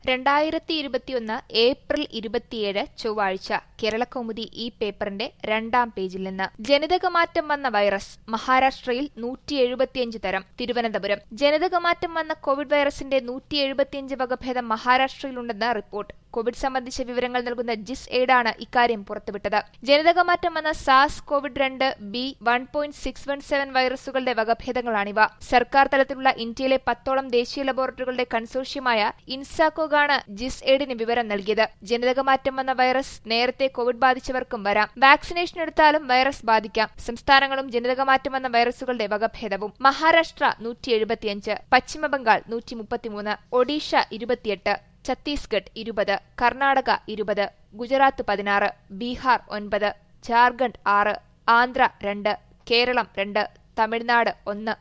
രണ്ടായിരത്തി ഇരുപത്തിയൊന്ന് ഏപ്രിൽ ഇരുപത്തിയേഴ് ചൊവ്വാഴ്ച കേരളകൗമുദി ഈ പേപ്പറിന്റെ രണ്ടാം പേജിൽ നിന്ന് ജനിതകമാറ്റം വന്ന വൈറസ് മഹാരാഷ്ട്രയിൽ നൂറ്റി എഴുപത്തിയഞ്ച് തരം തിരുവനന്തപുരം ജനിതകമാറ്റം വന്ന കോവിഡ് വൈറസിന്റെ നൂറ്റി എഴുപത്തിയഞ്ച് വകഭേദം മഹാരാഷ്ട്രയിലുണ്ടെന്ന് റിപ്പോർട്ട് കോവിഡ് സംബന്ധിച്ച വിവരങ്ങൾ നൽകുന്ന ജിസ് എയ്ഡാണ് ഇക്കാര്യം പുറത്തുവിട്ടത് ജനിതകമാറ്റം വന്ന സാസ് കോവിഡ് രണ്ട് B one point six one seven വൈറസുകളുടെ വകഭേദങ്ങളാണിവ സർക്കാർ തലത്തിലുള്ള ഇന്ത്യയിലെ പത്തോളം ദേശീയ ലബോറട്ടറികളുടെ കൺസോർഷ്യമായ ഇൻസാക്കോഗാണ് ജിസ് എയ്ഡിന് വിവരം നൽകിയത് ജനിതകമാറ്റം വന്ന വൈറസ് നേരത്തെ കോവിഡ് ബാധിച്ചവർക്കും വരാം വാക്സിനേഷൻ എടുത്താലും വൈറസ് ബാധിക്കാം സംസ്ഥാനങ്ങളും ജനിതകമാറ്റം വന്ന വൈറസുകളുടെ വകഭേദവും മഹാരാഷ്ട്ര നൂറ്റി എഴുപത്തിയഞ്ച് പശ്ചിമബംഗാൾ നൂറ്റി മുപ്പത്തിമൂന്ന് ഒഡീഷ ഇരുപത്തിയെട്ട് ഛത്തീസ്ഗഡ് ഇരുപത് കർണാടക ഇരുപത് ഗുജറാത്ത് പതിനാറ് ബീഹാർ ഒൻപത് ജാർഖണ്ഡ് ആറ് ആന്ധ്ര രണ്ട് കേരളം രണ്ട് തമിഴ്നാട് ഒന്ന്